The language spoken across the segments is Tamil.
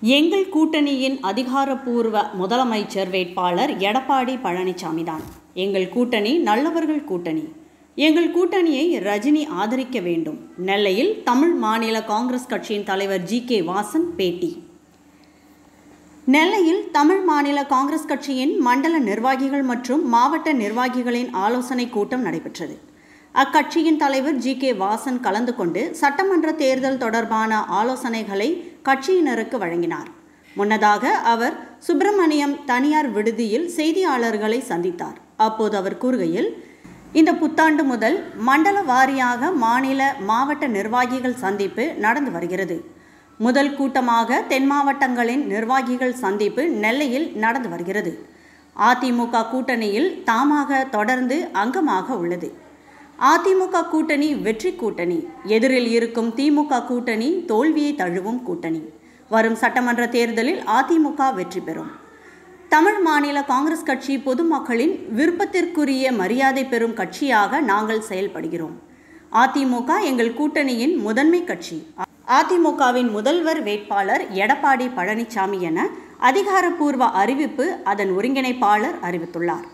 எங்கள் கூட்டணியின் அதிகாரப்பூர்வ முதலமைச்சர் வேட்பாளர் எடப்பாடி பழனிசாமி தான் எங்கள் கூட்டணி நல்லவர்கள் கூட்டணி எங்கள் கூட்டணியை ரஜினி ஆதரிக்க வேண்டும் நெல்லையில் தமிழ் மாநில காங்கிரஸ் கட்சியின் தலைவர் ஜி கே வாசன் பேட்டி நெல்லையில் தமிழ் மாநில காங்கிரஸ் கட்சியின் மண்டல நிர்வாகிகள் மற்றும் மாவட்ட நிர்வாகிகளின் ஆலோசனை கூட்டம் நடைபெற்றது அக்கட்சியின் தலைவர் ஜி கே வாசன் கலந்து கொண்டு சட்டமன்ற தேர்தல் தொடர்பான ஆலோசனைகளை கட்சியினருக்கு வழங்கினார் முன்னதாக அவர் சுப்பிரமணியம் தனியார் விடுதியில் செய்தியாளர்களை சந்தித்தார் அப்போது அவர் கூறுகையில் இந்த புத்தாண்டு முதல் மண்டல வாரியாக மாநில மாவட்ட நிர்வாகிகள் சந்திப்பு நடந்து வருகிறது முதல் கூட்டமாக தென் மாவட்டங்களின் நிர்வாகிகள் சந்திப்பு நெல்லையில் நடந்து வருகிறது அதிமுக கூட்டணியில் தாமாக தொடர்ந்து அங்கமாக உள்ளது அதிமுக கூட்டணி வெற்றி கூட்டணி எதிரில் இருக்கும் திமுக கூட்டணி தோல்வியை தழுவும் கூட்டணி வரும் சட்டமன்ற தேர்தலில் அதிமுக வெற்றி பெறும் தமிழ் மாநில காங்கிரஸ் கட்சி பொதுமக்களின் விருப்பத்திற்குரிய மரியாதை பெறும் கட்சியாக நாங்கள் செயல்படுகிறோம் அதிமுக எங்கள் கூட்டணியின் முதன்மை கட்சி அதிமுகவின் முதல்வர் வேட்பாளர் எடப்பாடி பழனிசாமி என அதிகாரப்பூர்வ அறிவிப்பு அதன் ஒருங்கிணைப்பாளர் அறிவித்துள்ளார்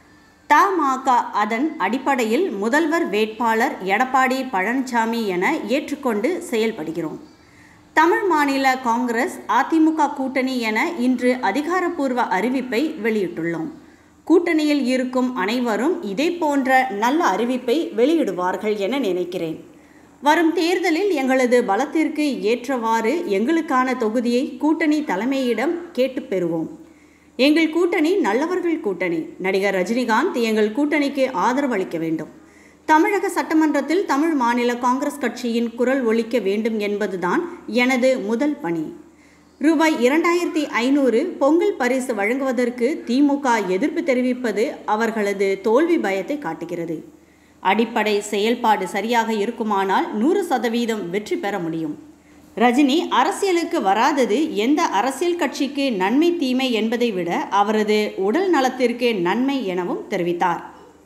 தமாக அதன் அடிப்படையில் முதல்வர் வேட்பாளர் எடப்பாடி பழனிசாமி என ஏற்றுக்கொண்டு செயல்படுகிறோம் தமிழ் மாநில காங்கிரஸ் அதிமுக கூட்டணி என இன்று அதிகாரப்பூர்வ அறிவிப்பை வெளியிட்டுள்ளோம் கூட்டணியில் இருக்கும் அனைவரும் இதே போன்ற நல்ல அறிவிப்பை வெளியிடுவார்கள் என நினைக்கிறேன் வரும் தேர்தலில் எங்களது பலத்திற்கு ஏற்றவாறு எங்களுக்கான தொகுதியை கூட்டணி தலைமையிடம் கேட்டு பெறுவோம் எங்கள் கூட்டணி நல்லவர்கள் கூட்டணி நடிகர் ரஜினிகாந்த் எங்கள் கூட்டணிக்கு ஆதரவு அளிக்க வேண்டும் தமிழக சட்டமன்றத்தில் தமிழ் மாநில காங்கிரஸ் கட்சியின் குரல் ஒலிக்க வேண்டும் என்பதுதான் எனது முதல் பணி ரூபாய் இரண்டாயிரத்தி ஐநூறு பொங்கல் பரிசு வழங்குவதற்கு திமுக எதிர்ப்பு தெரிவிப்பது அவர்களது தோல்வி பயத்தை காட்டுகிறது அடிப்படை செயல்பாடு சரியாக இருக்குமானால் நூறு சதவீதம் வெற்றி பெற முடியும் ரஜினி அரசியலுக்கு வராதது எந்த அரசியல் கட்சிக்கு நன்மை தீமை என்பதை விட அவரது உடல் நலத்திற்கு நன்மை எனவும் தெரிவித்தார்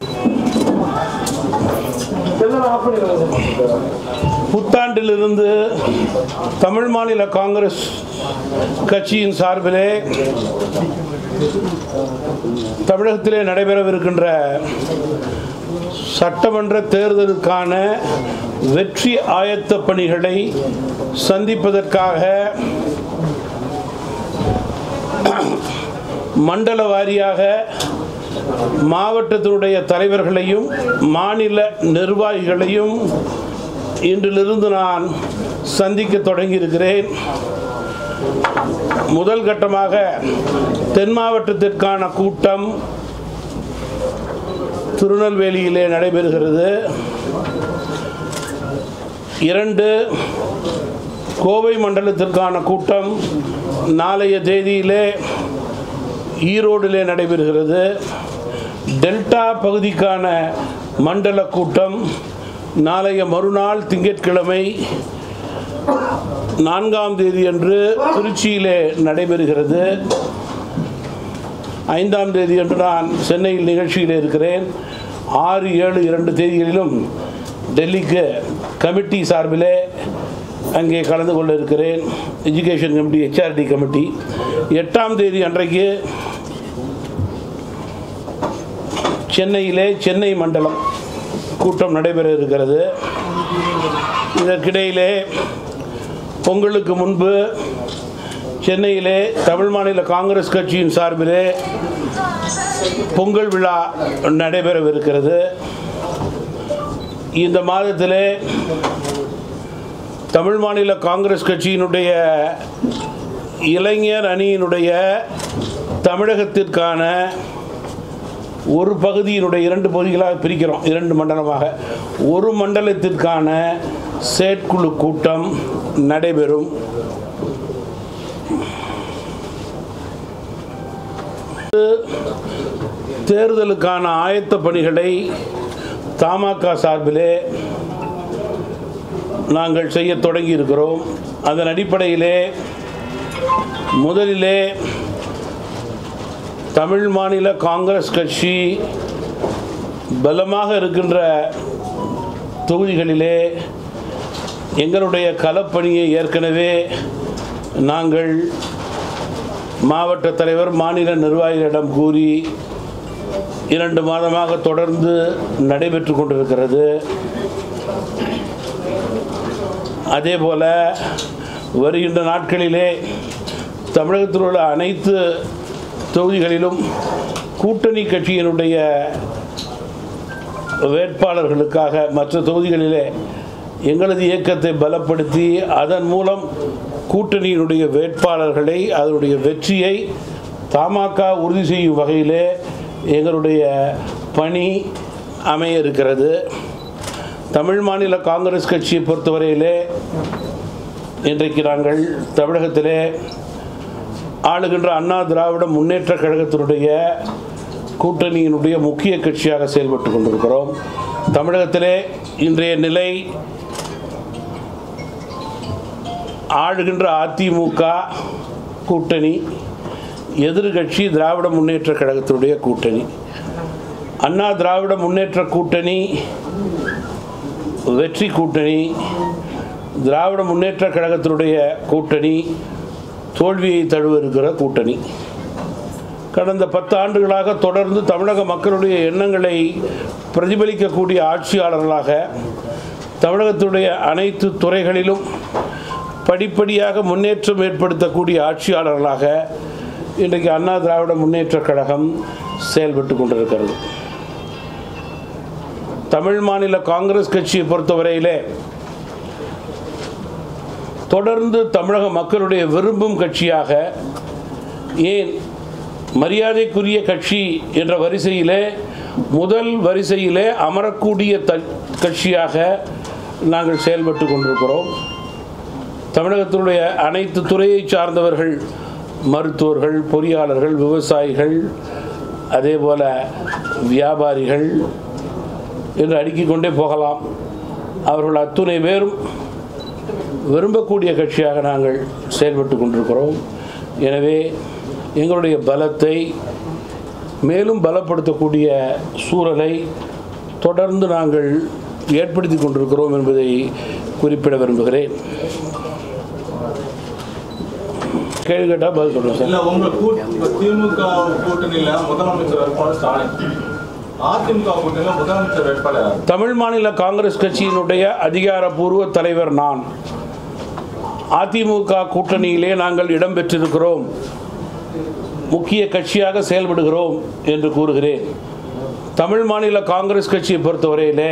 புத்தாண்டிலிருந்து தமிழ் மாநில காங்கிரஸ் கட்சியின் சார்பிலே தமிழகத்திலே நடைபெறவிருக்கின்ற சட்டமன்ற தேர்தலுக்கான வெற்றி ஆயத்த பணிகளை சந்திப்பதற்காக மண்டல வாரியாக மாவட்டத்தினுடைய தலைவர்களையும் மாநில நிர்வாகிகளையும் இன்றிலிருந்து நான் சந்திக்க தொடங்கியிருக்கிறேன் முதல் கட்டமாக தென் மாவட்டத்திற்கான கூட்டம் திருநெல்வேலியிலே நடைபெறுகிறது இரண்டு கோவை மண்டலத்திற்கான கூட்டம் நாளைய தேதியிலே ஈரோடிலே நடைபெறுகிறது டெல்டா பகுதிக்கான மண்டல கூட்டம் நாளைய மறுநாள் திங்கட்கிழமை நான்காம் தேதி அன்று திருச்சியிலே நடைபெறுகிறது ஐந்தாம் தேதி அன்று நான் சென்னையில் நிகழ்ச்சியில் இருக்கிறேன் ஆறு ஏழு இரண்டு தேதிகளிலும் டெல்லிக்கு கமிட்டி சார்பிலே அங்கே கலந்து கொள்ள இருக்கிறேன் எஜுகேஷன் கமிட்டி ஹெச்ஆர்டி கமிட்டி எட்டாம் தேதி அன்றைக்கு சென்னையிலே சென்னை மண்டலம் கூட்டம் நடைபெற இருக்கிறது இதற்கிடையிலே பொங்கலுக்கு முன்பு சென்னையிலே தமிழ் மாநில காங்கிரஸ் கட்சியின் சார்பிலே பொங்கல் விழா நடைபெறவிருக்கிறது இந்த மாதத்திலே தமிழ் மாநில காங்கிரஸ் கட்சியினுடைய இளைஞர் அணியினுடைய தமிழகத்திற்கான ஒரு பகுதியினுடைய இரண்டு பகுதிகளாக பிரிக்கிறோம் இரண்டு மண்டலமாக ஒரு மண்டலத்திற்கான செயற்குழு கூட்டம் நடைபெறும் தேர்தலுக்கான ஆயத்த பணிகளை தமாக சார்பிலே நாங்கள் செய்ய தொடங்கி இருக்கிறோம் அதன் அடிப்படையிலே முதலிலே தமிழ் மாநில காங்கிரஸ் கட்சி பலமாக இருக்கின்ற தொகுதிகளிலே எங்களுடைய களப்பணியை ஏற்கனவே நாங்கள் மாவட்ட தலைவர் மாநில நிர்வாகிகளிடம் கூறி இரண்டு மாதமாக தொடர்ந்து நடைபெற்று கொண்டிருக்கிறது அதே போல வருகின்ற நாட்களிலே தமிழகத்தில் உள்ள அனைத்து தொகுதிகளிலும் கூட்டணி கட்சியினுடைய வேட்பாளர்களுக்காக மற்ற தொகுதிகளிலே எங்களது இயக்கத்தை பலப்படுத்தி அதன் மூலம் கூட்டணியினுடைய வேட்பாளர்களை அதனுடைய வெற்றியை தமாக உறுதி செய்யும் வகையிலே எங்களுடைய பணி அமைய இருக்கிறது தமிழ் மாநில காங்கிரஸ் கட்சியை பொறுத்தவரையிலே இன்றைக்கு நாங்கள் தமிழகத்திலே ஆளுகின்ற அண்ணா திராவிட முன்னேற்ற கழகத்தினுடைய கூட்டணியினுடைய முக்கிய கட்சியாக செயல்பட்டு கொண்டிருக்கிறோம் தமிழகத்திலே இன்றைய நிலை ஆளுகின்ற அதிமுக கூட்டணி எதிர்கட்சி திராவிட முன்னேற்ற கழகத்தினுடைய கூட்டணி அண்ணா திராவிட முன்னேற்ற கூட்டணி வெற்றி கூட்டணி திராவிட முன்னேற்ற கழகத்தினுடைய கூட்டணி தோல்வியை தழுவிருக்கிற கூட்டணி கடந்த பத்து ஆண்டுகளாக தொடர்ந்து தமிழக மக்களுடைய எண்ணங்களை பிரதிபலிக்கக்கூடிய ஆட்சியாளர்களாக தமிழகத்துடைய அனைத்து துறைகளிலும் படிப்படியாக முன்னேற்றம் ஏற்படுத்தக்கூடிய ஆட்சியாளர்களாக இன்றைக்கு அண்ணா திராவிட முன்னேற்ற கழகம் செயல்பட்டு கொண்டிருக்கிறது தமிழ் மாநில காங்கிரஸ் கட்சியை பொறுத்தவரையிலே தொடர்ந்து தமிழக மக்களுடைய விரும்பும் கட்சியாக ஏன் மரியாதைக்குரிய கட்சி என்ற வரிசையிலே முதல் வரிசையிலே அமரக்கூடிய த கட்சியாக நாங்கள் செயல்பட்டு கொண்டிருக்கிறோம் தமிழகத்தினுடைய அனைத்து துறையை சார்ந்தவர்கள் மருத்துவர்கள் பொறியாளர்கள் விவசாயிகள் அதே போல வியாபாரிகள் என்று அடுக்கிக் கொண்டே போகலாம் அவர்கள் அத்துணை பேரும் விரும்பக்கூடிய கட்சியாக நாங்கள் செயல்பட்டு கொண்டிருக்கிறோம் எனவே எங்களுடைய பலத்தை மேலும் பலப்படுத்தக்கூடிய சூழலை தொடர்ந்து நாங்கள் ஏற்படுத்தி கொண்டிருக்கிறோம் என்பதை குறிப்பிட விரும்புகிறேன் கேள்வி கேட்டால் பதில் சொல்கிறேன் சார் இல்ல உங்க கூட்- இப்ப திமுக கூட்டணியில முதலமைச்சர் வேட்பாளர் ஸ்டாலின் அதிமுக கூட்டணியில முதலமைச்சர் வேட்பாளர் யாரு? தமிழ் மாநில காங்கிரஸ் கட்சியினுடைய அதிகாரப்பூர்வ தலைவர் நான் அதிமுக கூட்டணியிலே நாங்கள் இடம்பெற்றிருக்கிறோம் முக்கிய கட்சியாக செயல்படுகிறோம் என்று கூறுகிறேன் தமிழ் மாநில காங்கிரஸ் கட்சியை பொறுத்தவரையிலே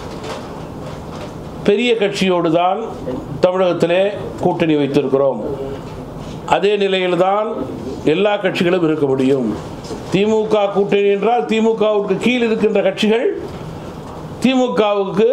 பெரிய கட்சியோடு தான் தமிழகத்திலே கூட்டணி வைத்திருக்கிறோம் அதே நிலையில்தான் எல்லா கட்சிகளும் இருக்க முடியும் திமுக கூட்டணி என்றால் திமுகவுக்கு கீழ் இருக்கின்ற கட்சிகள் திமுகவுக்கு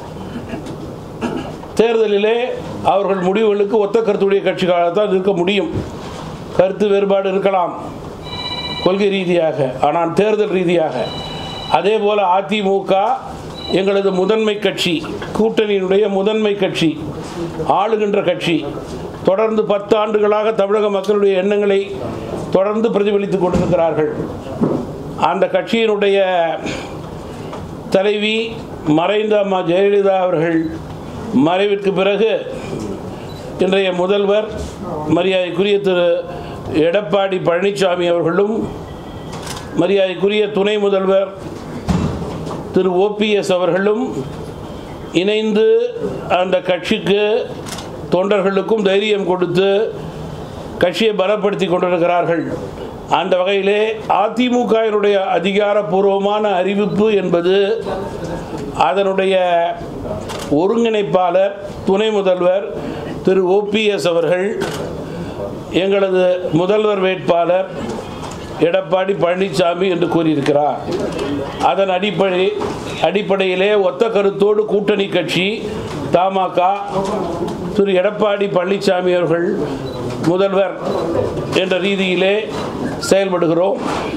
தேர்தலிலே அவர்கள் முடிவுகளுக்கு ஒத்த கருத்துடைய கட்சிகளாகத்தான் இருக்க முடியும் கருத்து வேறுபாடு இருக்கலாம் கொள்கை ரீதியாக ஆனால் தேர்தல் ரீதியாக அதே போல் அதிமுக எங்களது முதன்மை கட்சி கூட்டணியினுடைய முதன்மை கட்சி ஆளுகின்ற கட்சி தொடர்ந்து பத்து ஆண்டுகளாக தமிழக மக்களுடைய எண்ணங்களை தொடர்ந்து பிரதிபலித்துக் கொண்டிருக்கிறார்கள் அந்த கட்சியினுடைய தலைவி மறைந்த அம்மா ஜெயலலிதா அவர்கள் மறைவிற்கு பிறகு இன்றைய முதல்வர் மரியாதைக்குரிய திரு எடப்பாடி பழனிசாமி அவர்களும் மரியாதைக்குரிய துணை முதல்வர் திரு ஓபிஎஸ் அவர்களும் இணைந்து அந்த கட்சிக்கு தொண்டர்களுக்கும் தைரியம் கொடுத்து கட்சியை பலப்படுத்தி கொண்டிருக்கிறார்கள் அந்த வகையிலே அதிமுகவினுடைய அதிகாரப்பூர்வமான அறிவிப்பு என்பது அதனுடைய ஒருங்கிணைப்பாளர் துணை முதல்வர் திரு ஓபிஎஸ் அவர்கள் எங்களது முதல்வர் வேட்பாளர் எடப்பாடி பழனிசாமி என்று கூறியிருக்கிறார் அதன் அடிப்படை அடிப்படையிலே ஒத்த கருத்தோடு கூட்டணி கட்சி தமாக திரு எடப்பாடி பழனிசாமி அவர்கள் முதல்வர் என்ற ரீதியிலே செயல்படுகிறோம்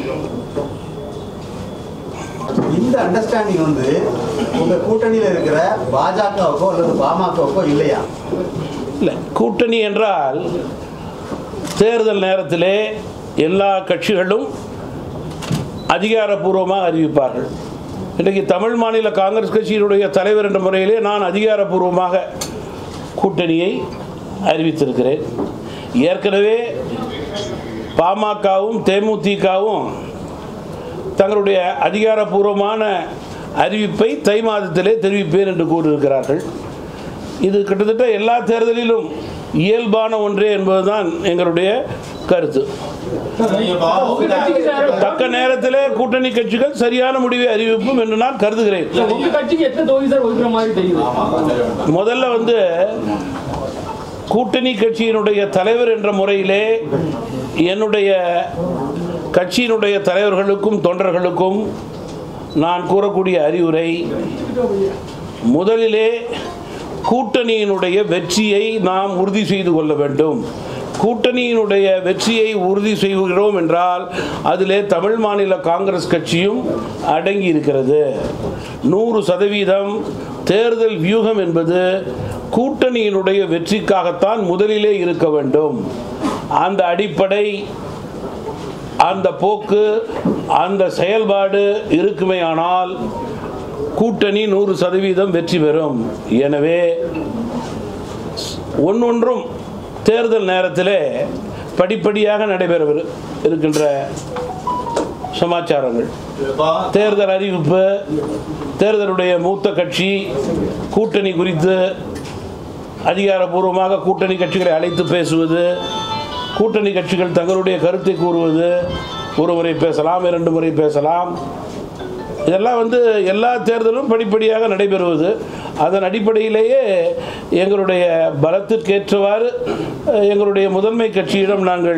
இந்த அண்டர்ஸ்டாண்டிங் வந்து உங்க கூட்டணியில இருக்கிற பாஜகவுக்கோ அல்லது பாமகவுக்கோ இல்லையா இல்லை கூட்டணி என்றால் தேர்தல் நேரத்திலே எல்லா கட்சிகளும் அதிகாரப்பூர்வமாக அறிவிப்பார்கள் இன்றைக்கு தமிழ் மாநில காங்கிரஸ் கட்சியினுடைய தலைவர் என்ற முறையிலே நான் அதிகாரப்பூர்வமாக கூட்டணியை அறிவித்திருக்கிறேன் ஏற்கனவே பாமகவும் தேமுதிகவும் தங்களுடைய அதிகாரப்பூர்வமான அறிவிப்பை தை மாதத்திலே தெரிவிப்பேன் என்று கூறியிருக்கிறார்கள் இது கிட்டத்தட்ட எல்லா தேர்தலிலும் இயல்பான ஒன்றே என்பதுதான் எங்களுடைய கருத்து உங்க கட்சிக்கு சார் தக்க நேரத்திலே கூட்டணி கட்சிகள் சரியான முடிவை அறிவிப்பும் என்று நான் கருதுகிறேன் சார், உங்க கட்சிக்கு எத்தனை தொகுதி சார் ஒதுக்குற மாதிரி தெரியுது முதல்ல வந்து கூட்டணி கட்சியினுடைய தலைவர் என்ற முறையிலே என்னுடைய கட்சியினுடைய தலைவர்களுக்கும் தொண்டர்களுக்கும் நான் கூறக்கூடிய அறிவுரை முதலிலே கூட்டணியினுடைய வெற்றியை நாம் உறுதி செய்து கொள்ள வேண்டும் கூட்டணியினுடைய வெற்றியை உறுதி செய்கிறோம் என்றால் அதிலே தமிழ் மாநில காங்கிரஸ் கட்சியும் அடங்கி இருக்கிறது நூறு சதவீதம் தேர்தல் வியூகம் என்பது கூட்டணியினுடைய வெற்றிக்காகத்தான் முதலிலே இருக்க வேண்டும் அந்த அடிப்படை அந்த போக்கு அந்த செயல்பாடு இருக்குமேயானால் கூட்டணி நூறு சதவீதம் வெற்றி பெறும் எனவே ஒன்றொன்றும் தேர்தல் நேரத்திலே படிப்படியாக நடைபெற இருக்கின்ற சமாச்சாரங்கள் தேர்தல் அறிவிப்பு தேர்தலுடைய மூத்த கட்சி கூட்டணி குறித்து அதிகாரப்பூர்வமாக கூட்டணி கட்சிகளை அழைத்து பேசுவது கூட்டணி கட்சிகள் தங்களுடைய கருத்தை கூறுவது ஒரு முறை பேசலாம் இரண்டு முறை பேசலாம் இதெல்லாம் வந்து எல்லா தேர்தலும் படிப்படியாக நடைபெறுவது அதன் அடிப்படையிலேயே எங்களுடைய பலத்திற்கேற்றவாறு அஹ், எங்களுடைய முதன்மை கட்சியிடம் நாங்கள்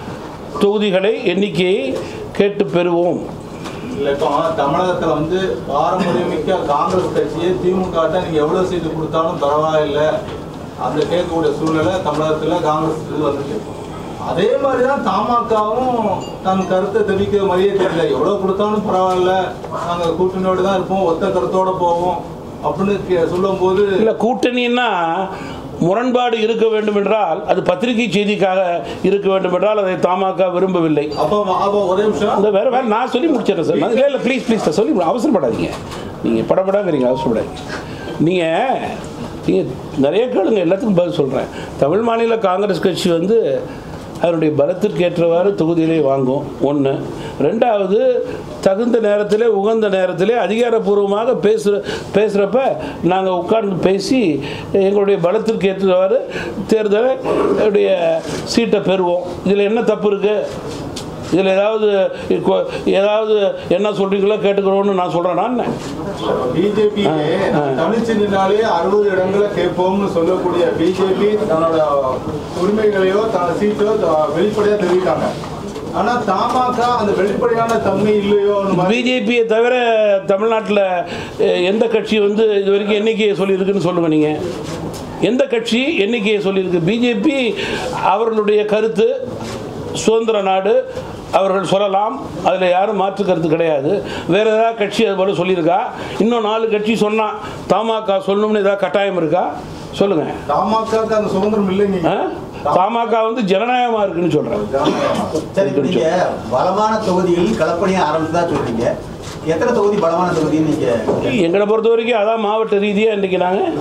தொகுதிகளை எண்ணிக்கையை கேட்டு பெறுவோம் இல்ல இப்போ தமிழகத்துல வந்து பாரம்பரியமிக்க காங்கிரஸ் கட்சியை திமுக நீங்க எவ்வளவு செய்து கொடுத்தாலும் பரவாயில்லை அந்த கேட்கக்கூடிய சூழ்நிலை தமிழகத்துல காங்கிரஸ் இது வந்துச்சு அதே மாதிரி தான் தமாகவும் தன் கருத்தை தெரிவிக்கிற மாதிரியே தெரியல எவ்வளவு கொடுத்தாலும் பரவாயில்ல நாங்க கூட்டணியோடு தான் இருப்போம் ஒத்த கருத்தோட போவோம் அப்படின்னு கே- சொல்லும்போது இல்லை கூட்டணின்னா முரண்பாடு இருக்க வேண்டும் என்றால் அது பத்திரிகை செய்திக்காக இருக்க வேண்டும் என்றால் அதை தமாக விரும்பவில்லை அப்போ அப்போ ஒரே நிமிஷம் அந்த வேற வேற நான் சொல்லி முடிச்சிடறேன் சார் இல்லை இல்லை ப்ளீஸ் ப்ளீஸ் சார் சொல்லி முடி- அவசரப்படாதீங்க நீங்கள் படப்படாங்கிறீங்க அவசரப்படாதீங்க நீங்கள் நீங்கள் நிறைய கேளுங்க எல்லாத்துக்கும் பதில் சொல்கிறேன் தமிழ் மாநில காங்கிரஸ் கட்சி வந்து அதனுடைய பலத்திற்கு ஏற்றவாறு தொகுதியிலே வாங்கும் ஒன்று ரெண்டாவது தகுந்த நேரத்திலே உகந்த நேரத்திலே அதிகாரப்பூர்வமாக பேசுகிற பேசுகிறப்ப நாங்கள் உட்கார்ந்து பேசி எங்களுடைய பலத்திற்கு ஏற்றவாறு தேர்தலுடைய சீட்டை பெறுவோம் இதில் என்ன தப்பு இருக்குது இதில் ஏதாவது கொ- ஏதாவது என்ன சொல்கிறீங்களோ கேட்டுக்கிறோன்னு நான் சொல்கிறேன் நான் பிஜேபி தனிச்சு நின்னாலே அறுபது இடங்களை கேட்போம்னு சொல்லக்கூடிய பிஜேபி தன்னோட உரிமைகளையோ தன்னோட சீட்டோ த- வெளிப்படையா தெரிவிக்காங்க ஆனா தமாக அந்த வெளிப்படையான தன்மை இல்லையோ பிஜேபியை தவிர தமிழ்நாட்டில் அஹ், எந்த கட்சி வந்து இது வரைக்கும் எண்ணிக்கையை சொல்லியிருக்குன்னு சொல்லுங்கள் நீங்கள் எந்த கட்சி எண்ணிக்கையை சொல்லியிருக்கு பிஜேபி அவர்களுடைய கருத்து சுதந்திர நாடு அவர்கள் சொல்லலாம் அதில் யாரும் மாற்று கருத்து கிடையாது வேறு ஏதாவது கட்சி அது போல சொல்லியிருக்கா இன்னும் நாலு கட்சி சொன்னால் தமாக சொல்லணும்னு ஏதாவது கட்டாயம் இருக்கா சொல்லுங்கள் தமாகாக்கு அந்த சுதந்திரம் இல்லைங்க தமாக வந்து ஜனநாயகமாக இருக்குன்னு சொல்கிறேன் சரி இப்ப நீங்க பலமான தொகுதிகளில் களப்பணியை ஆரம்பிச்சதா சொல்றீங்க எத்தனை தொகுதி பலமான தொகுதின்னு நீங்க எங்களை பொறுத்த வரைக்கும் அதான் மாவட்ட ரீதியாக இன்றைக்கி நாங்கள்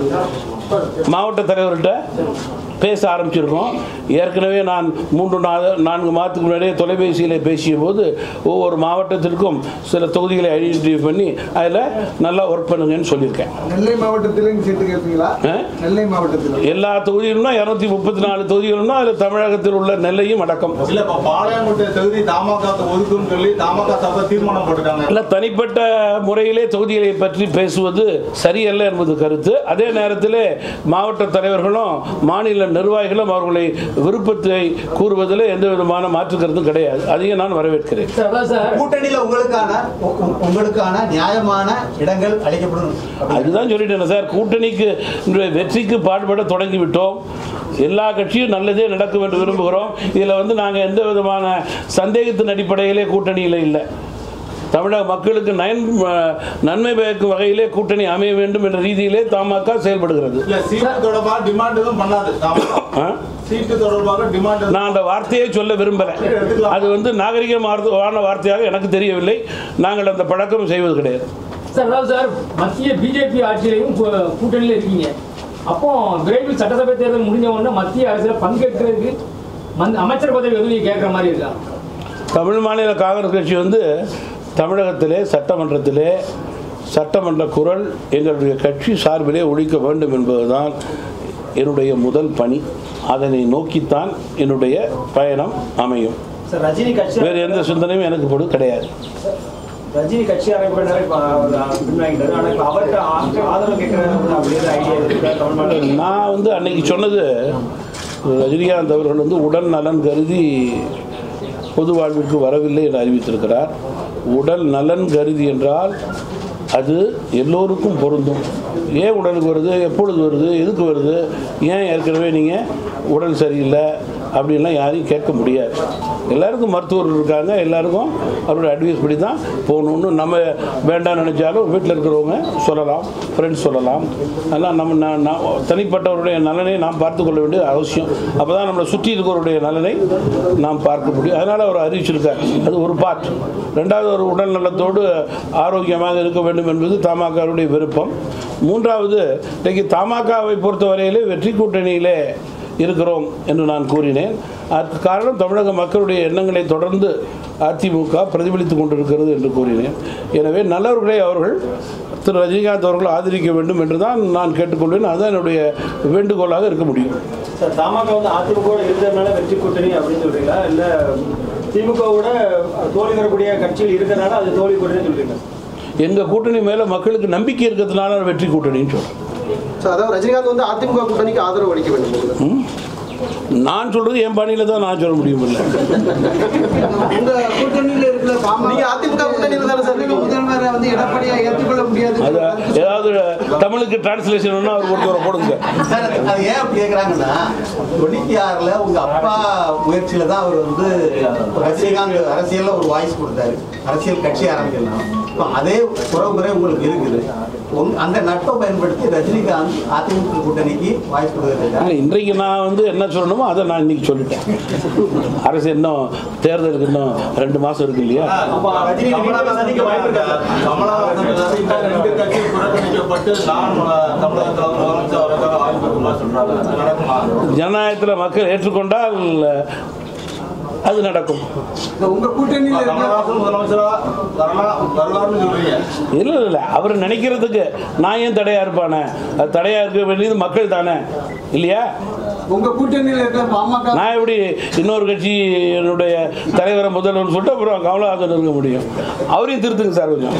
மாவட்ட தலைவர்கிட்ட பேச ஆரம்பிச்சிருக்கோம் ஏற்கனவே நான் மூன்று நா- நான்கு மாதத்துக்கு முன்னாடியே தொலைபேசியில் பேசிய போது ஒவ்வொரு மாவட்டத்திற்கும் சில தொகுதிகளை ஐடென்டிஃபை பண்ணி அதில் நல்லா ஒர்க் பண்ணுங்கன்னு சொல்லியிருக்கேன் நெல்லை மாவட்டத்திலும் சீட்டு கேட்பீங்களா ஆ? நெல்லை மாவட்டத்தில் எல்லா தொகுதிகளும்னா இரநூத்தி முப்பத்தி நாலு தொகுதிகளும்னா அதில் தமிழகத்தில் உள்ள நெல்லையும் அடக்கம் இல்ல இப்ப பாளையங்கோட்டை தொகுதி தமாக ஒதுக்குன்னு சொல்லி தமாக சபை தீர்மானம் போட்டுட்டாங்க இல்ல தனிப்பட்ட முறையிலே தொகுதிகளை பற்றி பேசுவது சரியல்ல என்பது கருத்து அதே நேரத்தில் மாவட்ட தலைவர்களும் மாநில நிர்வாகிகளும் அவர்களை விருப்பத்தை கூறுவதில் எந்த விதமான மாற்று கருத்தும் கிடையாது அதையும் நான் வரவேற்கிறேன் சார் அதான் சார் கூட்டணியில உங்களுக்கான உ- உ- உங்களுக்கான நியாயமான இடங்கள் அளிக்கப்படும் அதுதான் சொல்லிட்டேன் சார் கூட்டணிக்கு இன்றைய வெற்றிக்கு பாடுபட தொடங்கிவிட்டோம் எல்லா கட்சியும் நல்லதே நடக்கும் என்று விரும்புகிறோம் இதில் வந்து நாங்கள் எந்த விதமான சந்தேகத்தின் அடிப்படையிலே கூட்டணியில் இல்லை தமிழக மக்களுக்கு நயன் நன்மை பயக்கும் வகையிலே கூட்டணி அமைய வேண்டும் என்ற ரீதியிலே தமாக செயல்படுகிறது இல்ல சீட்டு தொடர்பாக டிமாண்ட் எதுவும் பண்ணாது தமாக ஆ? சீட்டு தொடர்பாக டிமாண்ட் நான் அந்த வார்த்தையை சொல்ல விரும்பலை அது வந்து நாகரிகமான வார்த்தையாக எனக்கு தெரியவில்லை நாங்கள் அந்த பழக்கம் செய்வது கிடையாது சார் அதாவது சார் மத்திய பிஜேபி ஆட்சியிலையும் கூ- கூட்டணியில இருக்கீங்க அப்போ விரைவில் சட்டசபை தேர்தல் முடிஞ்ச உடனே மத்திய அரசில் பங்கேற்கிறதுக்கு மந்த- அமைச்சர் பதவி எதுவும் நீங்க கேட்குற மாதிரி இருக்கா தமிழ் மாநில காங்கிரஸ் கட்சி வந்து தமிழகத்திலே சட்டமன்றத்திலே சட்டமன்ற குரல் எங்களுடைய கட்சி சார்பிலே ஒழிக்க வேண்டும் என்பதுதான் என்னுடைய முதல் பணி அதனை நோக்கித்தான் என்னுடைய பயணம் அமையும் சார் ரஜினி கட்சி வேறு எந்த சிந்தனையும் எனக்கு இப்பொழுது கிடையாது ரஜினி கட்சி அமைப்பினரை பின்வாங்கிட்டாரு ஆனா இப்ப அவர்கிட்ட ஆ- ஆதரவு கேட்கறது அப்படிங்கிற ஐடியா இருக்கு தமிழ் மாநில நான் வந்து அன்னைக்கு சொன்னது ரஜினிகாந்த் அவர்கள் வந்து உடல் நலன் கருதி பொது வாழ்விற்கு வரவில்லை என்று அறிவித்திருக்கிறார் உடல் நலன் கருதி என்றால் அது எல்லோருக்கும் பொருந்தும் ஏன் உடலுக்கு வருது எப்பொழுது வருது எதுக்கு வருது ஏன் ஏற்கனவே நீங்கள் உடல் சரியில்லை அப்படின்லாம் யாரையும் கேட்க முடியாது எல்லாருக்கும் மருத்துவர் இருக்காங்க எல்லாருக்கும் அவருடைய அட்வைஸ் படி தான் போகணுன்னு நம்ம வேண்டாம்னு நினச்சாலும் வீட்டில் இருக்கிறவங்க சொல்லலாம் ஃப்ரெண்ட்ஸ் சொல்லலாம் அதெல்லாம் நம்ம நான் நான் தனிப்பட்டவருடைய நலனை நாம் பார்த்து கொள்ள வேண்டியது அவசியம் அப்போ தான் நம்மளை சுற்றி இருக்கிறவருடைய நலனை நாம் பார்க்க முடியும் அதனால் அவர் அறிவிச்சிருக்கார் அது ஒரு பார்ட் ரெண்டாவது ஒரு உடல் நலத்தோடு ஆரோக்கியமாக இருக்க வேண்டும் என்பது தமாகவுடைய விருப்பம் மூன்றாவது இன்றைக்கு தமாகாவை பொறுத்தவரையிலே வெற்றி கூட்டணியிலே இருக்கிறோம் என்று நான் கூறினேன் அதற்கு காரணம் தமிழக மக்களுடைய எண்ணங்களை தொடர்ந்து அதிமுக பிரதிபலித்துக் கொண்டிருக்கிறது என்று கூறினேன் எனவே நல்லவர்களை அவர்கள் திரு ரஜினிகாந்த் அவர்கள் ஆதரிக்க வேண்டும் என்று தான் நான் கேட்டுக்கொள்வேன் அதுதான் என்னுடைய வேண்டுகோளாக இருக்க முடியும் சார் தமாக வந்து அதிமுக இருக்கிறதுனால வெற்றி கூட்டணி அப்படின்னு சொல்றீங்களா இல்ல திமுகவோட தோல்வி தரக்கூடிய கட்சிகள் இருக்கிறனால அது தோல்வி கூட்டணி சொல்றீங்க எங்கள் கூட்டணி மேலே மக்களுக்கு நம்பிக்கை இருக்கிறதுனால வெற்றி கூட்டணின்னு சொல்கிறேன் சார் அதாவது ரஜினிகாந்த் வந்து அதிமுக கூட்டணிக்கு ஆதரவு அளிக்க வேண்டும் நான் சொல்கிறது என் பாணியில் தான் நான் சொல்ல முடியும் இல்லை உங்க கூட்டணியில இருக்கிற பாமக நீங்க அதிமுக கூட்டணியில தானே சார் இருக்கீங்க? முதல்வரை வந்து எடப்பாடியா ஏற்றுக்கொள்ள முடியாது அது ஏதாவது தமிழுக்கு டிரான்ஸ்லேஷன் வேணா அவர் ஒருத்தவரை போடுங்க சார் அது ஏன் அப்படி கேக்குறாங்கன்னா தொண்ணூத்தி ஆறுல உங்க அப்பா முயற்சியில தான் அவர் வந்து ரஜினிகாந்த் அரசியல்ல ஒரு வாய்ஸ் கொடுத்தாரு அரசியல் கட்சி ஆரம்பிக்கலாம் இப்போ அதே உறவுமுறை உங்களுக்கு இருக்குது உங்க- அந்த நட்பை பயன்படுத்தி ரஜினிகாந்த் அதிமுக கூட்டணிக்கு வாய்ப்பு கொடுக்குறாரு இல்லை இன்றைக்கு நான் வந்து என்ன சொல்லணுமோ அதை நான் இன்னைக்கு சொல்லிட்டேன் அரசு இன்னும் தேர்தலுக்கு இன்னும் ரெண்டு மாதம் இருக்கு இல்லையா அப்ப ரஜினி நீங்க சந்திக்க வாய்ப்பு இருக்கா சார்? கமலஹாசன் வந்து இந்த ரெண்டு கட்சி புறக்கணிக்கப்பட்டு நான் தமிழகத்தில் வந்து முதலமைச்சர் அவருக்காக வாய்ப்பு இருக்குமா சொல்றாங்க அது நடக்குமா ஜனநாயகத்தில் மக்கள் ஏற்றுக்கொண்டால் அது நடக்கும் உங்க கூட்டணியில இருக்கிற கமலஹாசன் முதலமைச்சரா வரலாம் வரலாம்னு சொல்றீங்க இல்லை இல்லை அவர் நினைக்கிறதுக்கு நான் ஏன் தடையாக இருப்பானே அது தடையாக இருக்க வேண்டியது மக்கள் தானே இல்லையா உங்க கூட்டணியில இருக்கிற பாமக நான் எப்படி இன்னொரு கட்சி என்னுடைய தலைவரை முதல்வர்னு சொல்லிட்டு அப்புறம் கமலஹாசன் இருக்க முடியும் அவரையும் திருத்துங்க சார் கொஞ்சம்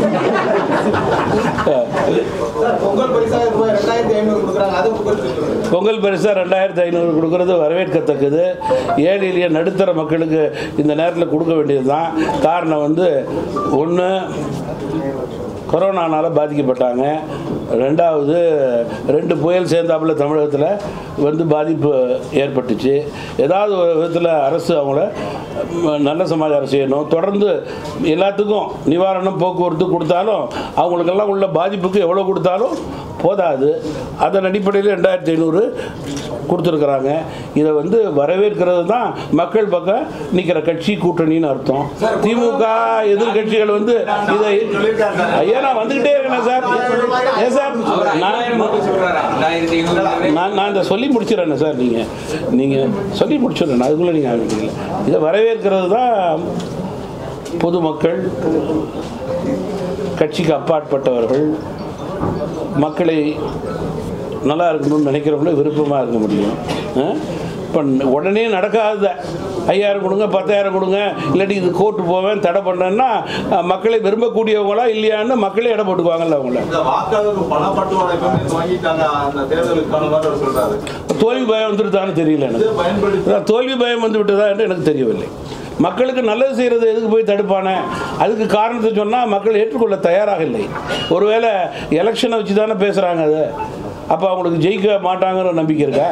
சார் பொங்கல் பரிசாக ரூபாய் ரெண்டாயிரத்தி ஐநூறு கொடுக்குறாங்க அதை கொடுத்துருக்காங்க பொங்கல் பரிசாக ரெண்டாயிரத்தி ஐநூறு கொடுக்கறது வரவேற்கத்தக்கது ஏழை எளிய நடுத்தர மக்களுக்கு இந்த நேரத்தில் கொடுக்க வேண்டியது தான் காரணம் வந்து ஒன்று கொரோனானால பாதிக்கப்பட்டாங்க ரெண்டாவது ரெண்டு புயல் சேர்ந்தாப்புல தமிழகத்தில் வந்து பாதிப்பு ஏற்பட்டுச்சு ஏதாவது ஒரு விதத்தில் அரசு அவங்கள ம், நல்ல சமாச்சாரம் செய்யணும் தொடர்ந்து எல்லாத்துக்கும் நிவாரணம் போக்குவரத்து கொடுத்தாலும் அவங்களுக்கெல்லாம் உள்ள பாதிப்புக்கு எவ்வளோ கொடுத்தாலும் போதாது அதன் அடிப்படையில் ரெண்டாயிரத்தி ஐநூறு கொடுத்துருக்குறாங்க இதை வந்து வரவேற்கிறது தான் மக்கள் பக்கம் நிற்கிற கட்சி கூட்டணின்னு அர்த்தம் திமுக எதிர்கட்சிகள் வந்து இதை ஐயா நான் வந்துக்கிட்டே இருக்கேன் சார் ஏன் சார் நான் நான் நான் இதை சொல்லி முடிச்சிடறேன் சார் நீங்கள் நீங்கள் சொல்லி முடிச்சிடறேன் அதுக்குள்ளே நீங்கள் ஆரம்பிக்கல இதை வரவேற்கிறது தான் பொதுமக்கள் கட்சிக்கு அப்பாற்பட்டவர்கள் மக்களை நல்லா இருக்கணும்னு நினைக்கிறவங்கள விருப்பமாக இருக்க முடியும் இப்போ உடனே நடக்காத ஐயாயிரம் கொடுங்க பத்தாயிரம் கொடுங்க இல்லாட்டி இது கோர்ட்டு போவேன் தடை பண்ணேன்னா அஹ், மக்களை விரும்பக்கூடியவங்களா இல்லையான்னு மக்களே இடம் போட்டுக்குவாங்கல்ல அவங்கள இந்த வாக்காளருக்கு பணப்பட்டுவாடை பெர்மிட் வாங்கிட்டாங்க அந்த தேர்தலுக்கான மாதிரி அவர் சொல்றாரு தோல்வி பயம் வந்துருதான்னு தெரியல எனக்கு இதை பயன்படுத்தி அதான் தோல்வி பயம் வந்து விட்டதா என்று எனக்கு தெரியவில்லை மக்களுக்கு நல்லது செய்கிறது எதுக்கு போய் தடுப்பானே அதுக்கு காரணத்தை சொன்னால் மக்கள் ஏற்றுக்கொள்ள தயாராக இல்லை ஒருவேளை எலெக்ஷனை வச்சு தானே பேசுகிறாங்க அது அப்போ அவங்களுக்கு ஜெயிக்க மாட்டாங்கிற நம்பிக்கை இருக்கா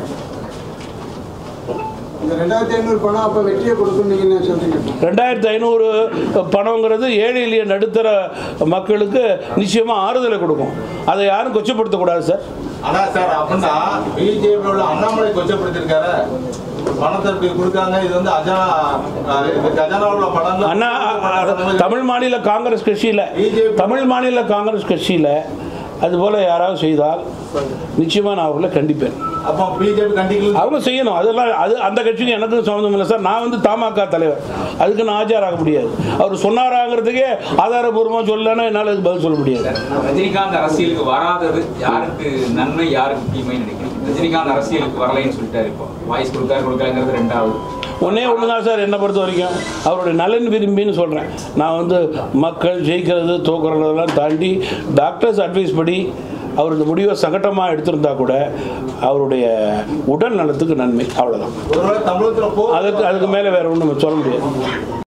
இந்த ரெண்டாயிரத்தி ஐநூறு பணம் அப்ப வெற்றியை கொடுக்கும் நீங்க சொல்றீங்க ரெண்டாயிரத்து ஐநூறு பணங்கிறது ஏழை எளிய நடுத்தர மக்களுக்கு நிச்சயமாக ஆறுதலை கொடுக்கும் அதை யாரும் கொச்சப்படுத்தக்கூடாது சார் ஆனா சார் அப்படின்னா பிஜேபி உள்ள அண்ணாமலை கொச்சப்படுத்திருக்காரு பணத்தை இப்படி கொடுக்காங்க இது வந்து அஜானா அஹ் இது கஜானாவில் உள்ள பணங்கள் அண்ணா அ- தமிழ் மாநில காங்கிரஸ் கட்சியில் தமிழ் மாநில காங்கிரஸ் கட்சியில் அதுபோல் யாராவது செய்தால் நிச்சயமாக நான் அவர்களை கண்டிப்பேன் அப்போ பிஜேபி கண்டிக்கல அவங்க செய்யணும் அதெல்லாம் அது அந்த கட்சிக்கு எனக்கும் சம்மந்தம் இல்லை சார் நான் வந்து தமாக தலைவர் அதுக்கு நான் ஆஜராக முடியாது அவர் சொன்னாராங்கிறதுக்கே ஆதாரபூர்வமாக சொல்லலைன்னா என்னால் அதுக்கு பதில் சொல்ல முடியாது ரஜினிகாந்த் அரசியலுக்கு வராதது யாருக்கு நன்மை யாருக்கு தீமைன்னு நினைக்கிறேன் ரஜினிகாந்த் அரசியலுக்கு வரலைன்னு சொல்லிட்டாரு இப்போ வாய்ஸ் கொடுக்காரு கொடுக்கலங்கிறது ரெண்டாவது ஒன்றே ஒன்று தான் சார் என்னை பொறுத்த வரைக்கும் அவருடைய நலன் விரும்பின்னு சொல்கிறேன் நான் வந்து மக்கள் ஜெயிக்கிறது தோக்குறதெல்லாம் தாண்டி டாக்டர்ஸ் அட்வைஸ் படி அவர் இந்த முடிவை சங்கட்டமாக எடுத்திருந்தா கூட அவருடைய உடல் நலத்துக்கு நன்மை அவ்வளோதான் ஒருவேளை தமிழகத்துல போ அதுக்கு அதுக்கு மேலே வேற ஒன்றும் சொல்ல முடியாது